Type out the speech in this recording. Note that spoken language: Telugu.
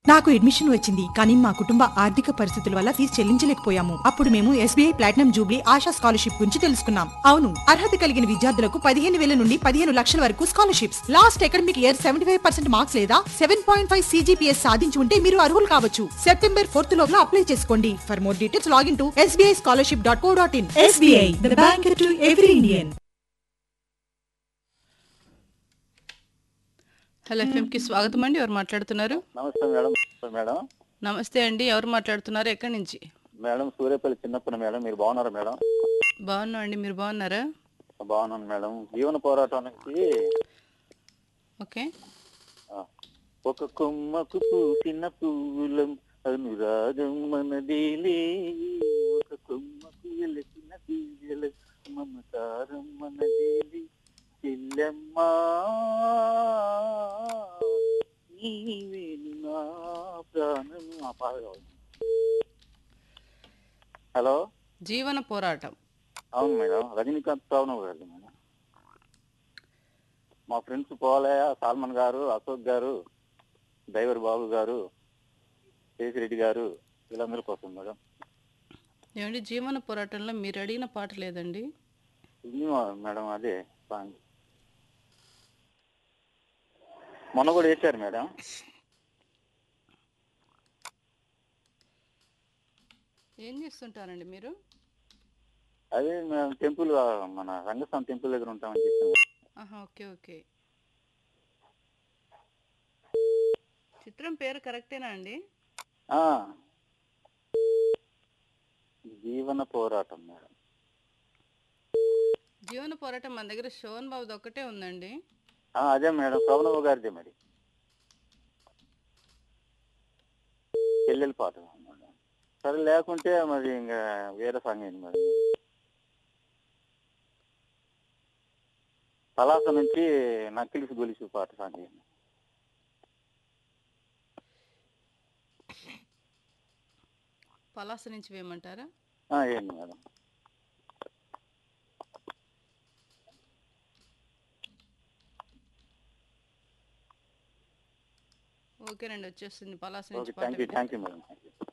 నాకు అడ్మిషన్ వచ్చింది కానీ మా కుటుంబ ఆర్థిక పరిస్థితుల వల్ల ఫీజు చెల్లించలేకపోయాము అప్పుడు మేము SBI platinum jubilee Asha scholarship గురించి తెలుసుకున్నాం అవును అర్హత కలిగిన విద్యార్థులకు పదిహేను వేల నుండి పదిహేను లక్షల వరకు scholarships last academic year seventy five percent marks లేదా సెవెన్ పాయింట్ ఫైవ్ సీజీపీఎస్ సాధించి ఉంటే మీరు అర్హులు కావచ్చు సెప్టెంబర్ ఫోర్త్ లోపల అప్లై చేసుకోండి for more details login to SBI scholarship dot co dot in SBI the bank to every Indian hello ఎఫ్ఎంకి స్వాగతం అండి ఎవరు మాట్లాడుతున్నారు నమస్తే మేడం మేడం నమస్తే అండి ఎవరు మాట్లాడుతున్నారు ఎక్కడి నుంచి మేడం సూర్యపల్లి చిన్నప్పటి మేడం మీరు బాగున్నారా మేడం బాగున్నాం అండి మీరు బాగున్నారా బాగున్నాను మేడం జీవన పోరాటానికి ఓకే ఆ, ఒక కొమ్మకు పూసిన పువ్వులం అనురాగం మనదేలే ఒక కొమ్మకు వెలసిన తీగల మమకారం మనదేలే చెల్లెమ్మా నీవేను నా ప్రాణం ఆ పాట కావాలి. హలో జీవన పోరాటం అవును madam Rajinikanth problem garu madam మా ఫ్రెండ్స్ పోలయ్య సాల్మన్ గారు అశోక్ గారు డ్రైవర్ బాబు గారు శేషిరెడ్డి గారు వీళ్ళందరి కోసం మేడం ఏమండి జీవన పోరాటంలో మీరు అడిగిన పాట లేదండి ఇది మా- మేడం అదే సాంగ్ మొన్న కూడా వేశారు మేడం ఏం చేస్తుంటారండి మీరు అదే మేము టెంపుల్ ఆ, మన రంగస్వామి టెంపుల్ దగ్గర ఉంటామని చెప్పాను ఆహా ఓకే ఓకే చిత్రం పేరు కరెక్టేనా అండి ఆ. జీవన పోరాటం మేడం జీవన పోరాటం మన దగ్గర శోభన్ బాబుది ఒక్కటే ఉందండి ఆ, అదే మేడం శోభనమ్మ గారిదే మరి చెల్లెల పాట మేడం సరే లేకుంటే మరి ఇంకా వేరే సాంగ్ ఏంటి మేడం పలాస నుంచి నక్కిలిసి గొలిసి పాట సాంగ్ ఏంటి పలాస నుంచి వేయమంటారా ఆ, ఏంటి మేడం ఓకేనండి వచ్చేస్తుంది పలాస ఓకే నుంచి పాట థ్యాంక్ యూ వినేద్దాం. Thank you madam thank you